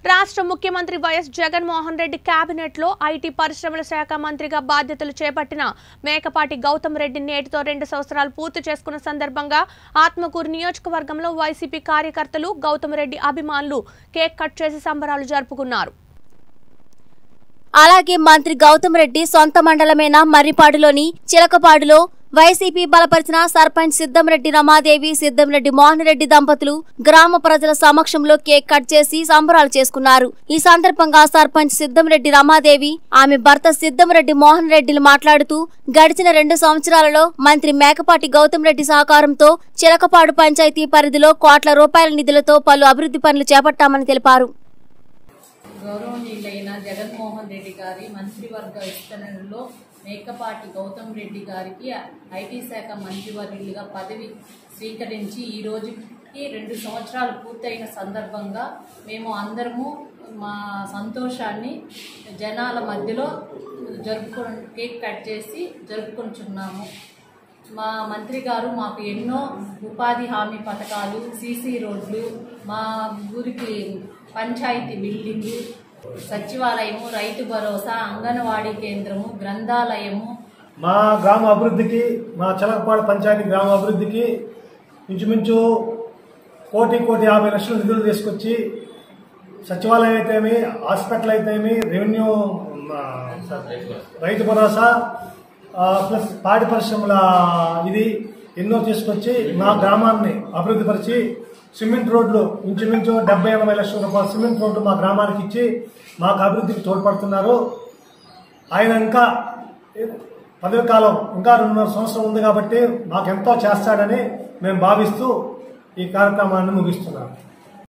రాష్ట్ర ముఖ్యమంత్రి YS Jaganmohan Reddy cabinet లో ఐటీ పరిశ్రమల శాఖ మంత్రిగా బాధ్యతలు చేపట్టిన మేకపాటి గౌతమ్ రెడ్డి నేటితో రెండు సంవత్సరాలు పూర్తి చేసుకున్న సందర్భంగా ఆత్మకూరు నియోజకవర్గంలో వైసీపీ కార్యకర్తలు గౌతమ్ రెడ్డి అభిమానులు కేక్ కట్ చేసి సంబరాలు జరుపుకున్నారు అలాగే మంత్రి గౌతమ్ రెడ్డి సొంత మండలమైన మర్రిపాడులోని చిలకపాడులో వైసీపీ బలపరిచిన సర్పంచ్ సిద్ధంరెడ్డి రమాదేవి సిద్ధంరెడ్డి మోహన్ రెడ్డి దంపతులు గ్రామ ప్రజల సమక్షంలో కేక్ కట్ చేసి సంబరాలు చేసుకున్నారు ఈ సందర్భంగా సర్పంచ్ సిద్ధంరెడ్డి రమాదేవి ఆమె భర్త సిద్ధంరెడ్డి మోహన్ రెడ్డిలు మాట్లాడుతూ గడిచిన రెండు సంవత్సరాలలో మంత్రి మేకపాటి గౌతమ్ రెడ్డి సహకారంతో చిలకపాడు పంచాయతీ పరిధిలో కోట్ల రూపాయల నిధులతో పలు అభివృద్ధి పనులు చేపట్టామని తెలిపారు గౌరవనీయులైన జగన్మోహన్ రెడ్డి గారి మంత్రివర్గ విస్తరణలో మేకపాటి గౌతమ్ రెడ్డి గారికి ఐటీ శాఖ మంత్రివర్యులుగా పదవి స్వీకరించి ఈ రోజుకి రెండు సంవత్సరాలు పూర్తయిన సందర్భంగా మేము అందరము మా సంతోషాన్ని జనాల మధ్యలో జరుపుకో కేక్ కట్ చేసి జరుపుకుంటున్నాము మా మంత్రి గారు మాకు ఎన్నో ఉపాధి హామీ పథకాలు సీసీ రోడ్లు మా ఊరికి పంచాయతీ బిల్డింగు సచివాలయము రైతు భరోసా అంగన్వాడీ కేంద్రము గ్రంథాలయము మా గ్రామ అభివృద్ధికి మా చిలకపాడు పంచాయతీ గ్రామ అభివృద్ధికి ఇంచుమించు కోటి కోటి యాభై లక్షల నిధులు తీసుకొచ్చి సచివాలయం అయితేమి హాస్పిటల్ అయితేమి రెవెన్యూ ఆ, రైతు భరోసా ఆ, ప్లస్ పాడి పరిశ్రమల ఇది ఎన్నో తీసుకొచ్చి మా గ్రామాన్ని అభివృద్ధి పరిచి సిమెంట్ రోడ్లు ఇంచుమించు డెబ్బై ఎనభై లక్షల రూపాయల సిమెంట్ రోడ్లు మా గ్రామానికి ఇచ్చి మాకు అభివృద్ధికి తోడ్పడుతున్నారు ఆయన ఇంకా పదవి కాలం ఇంకా రెండున్నర సంవత్సరం ఉంది కాబట్టి మాకు ఎంతో చేస్తాడని మేము భావిస్తూ ఈ కార్యక్రమాన్ని ముగిస్తున్నాం